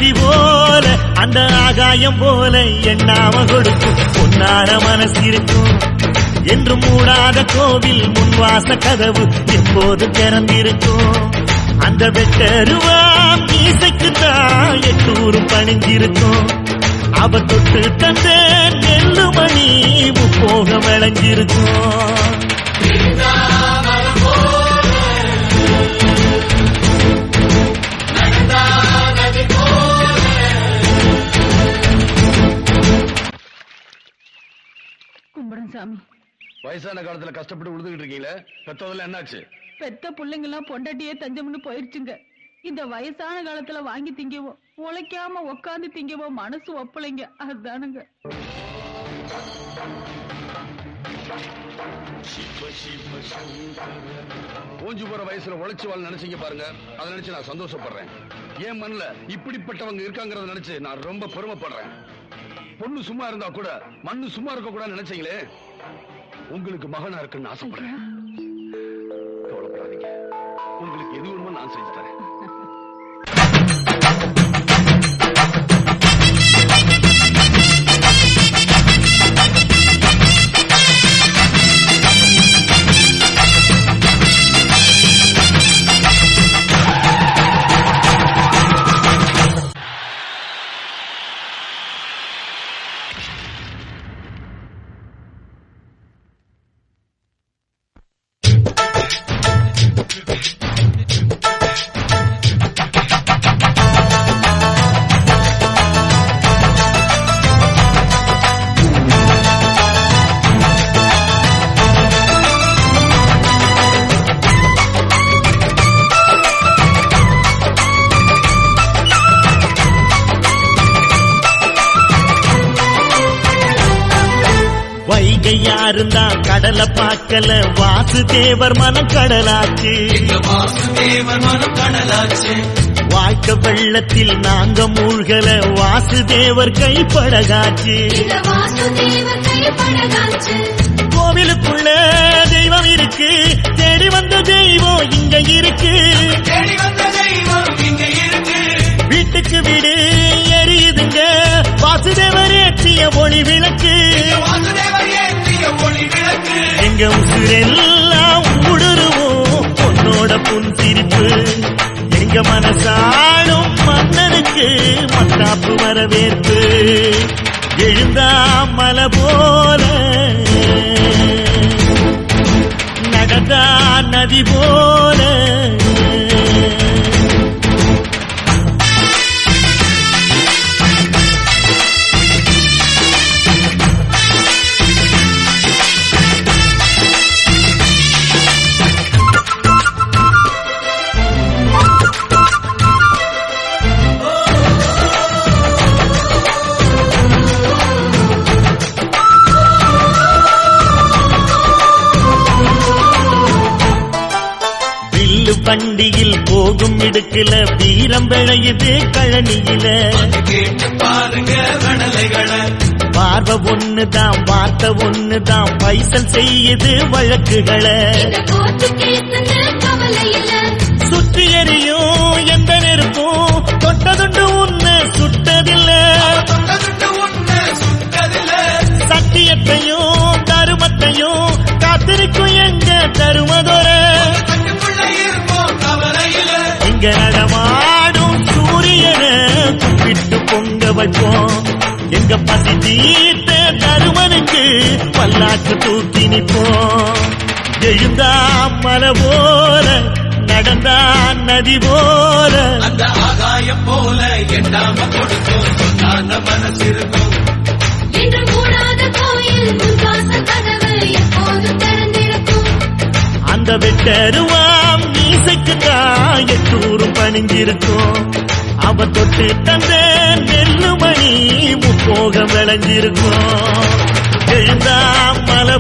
நதி போல அந்த ஆகாயம் போல எண்ணாம கொடுக்கும் பொன்னார மனசு இருக்கும் என்று மூடாத கோவில் முன்வாச கதவு எப்போது திறந்திருக்கும் அந்த வெட்டருவாம் மீசைக்கு தான் எட்டூரும் பணிஞ்சிருக்கும் அவ தொட்டு தந்த நெல்லு மணி முப்போக விளைஞ்சிருக்கும் கும்பிடும் சாமி வயசான காலத்துல கஷ்டப்பட்டு உழுதுகிட்டு இருக்கீங்களே பெத்ததெல்லாம் என்னாச்சு பெத்த பிள்ளைங்கெல்லாம் பொண்டாட்டியே தஞ்சம்னு போயிருச்சுங்க இந்த வயசான காலத்துல வாங்கி திங்கவோ உழைக்காம உக்காந்து திங்கவோ மனசு ஒப்பலைங்க அதுதானுங்க ஓஞ்சு போற வயசுல உழைச்சு வாழ நினைச்சீங்க பாருங்க அதை நினைச்சு நான் சந்தோஷப்படுறேன் என் மண்ணுல இப்படிப்பட்டவங்க இருக்காங்கறத நினைச்சு நான் ரொம்ப பெருமைப்படுறேன் பொண்ணு சும்மா இருந்தா கூட மண்ணு சும்மா இருக்க கூடாதுன்னு நினைச்சீங்களே உங்களுக்கு மகனா இருக்குன்னு ஆசைப்படுறேன் கவலைப்படாதீங்க உங்களுக்கு எது வேணுமோ நான் செஞ்சு தரேன் வைகை யாருந்தா கடலை பார்க்கல வாசுதேவர் மனம் கடலாச்சு வாழ்க்கை வெள்ளத்தில் நாங்க மூழ்கல வாசுதேவர் கைப்படகாச்சு இந்த வாசுதேவர் கைப்படகாச்சு கோவிலுக்குள்ள தெய்வம் இருக்கு தேடி வந்த தெய்வம் இங்க இருக்கு வீட்டுக்கு வீடு எரியுதுங்க வாசுதேவர் ஏற்றிய ஒளி விளக்கு எங்க உசுரெல்லாம் ஊடுருவோம் பொன்னோட புன்சிரிப்பு எங்க மனசாடும் மன்னனுக்கு மத்தாப்பு வரவேற்பு எழுந்தா மலை போல நடந்தா நதி போல வில்லு வண்டியில் போகும் இடுக்குல வீரம் விளையுது கழனியில பார்வை ஒண்ணுதான் வார்த்தை ஒண்ணுதான் பைசல் செய்யுது வழக்குகளை இந்த கோர்ட்டு கேசுன்னு கவலை இல்ல சுற்றி எறியும் எந்த நெருப்பும் தொட்டதுண்டு உன்னை சுட்டதில்ல சத்தியத்தையும் தருமத்தையும் காத்திருக்கும் எங்க தருமதொர இங்க நடமாடும் சூரியனை கும்பிட்டு பொங்க வைப்போம் எங்க பசி தீர்த்த தருமனுக்கு பல்லாக்கு தூக்கி நிப்போம் எழுந்தா மலை போல நடந்தா நதி போல அந்த ஆகாயம் போல எண்ணாம கொடுக்கும் சொன்னான மனசு இருக்கும் என்று மூடாத கோயில் முன்வாச கதவு எப்போது திறந்திருக்கும் அந்த வெட்டருவாம் மீசைக்கு தான் எட்டூரும் பணிஞ்சிருக்கும் அவ தொட்டு தந்த நெல்லு மணி முப்போகம் விளைஞ்சிருக்கும் எழுந்தா மலை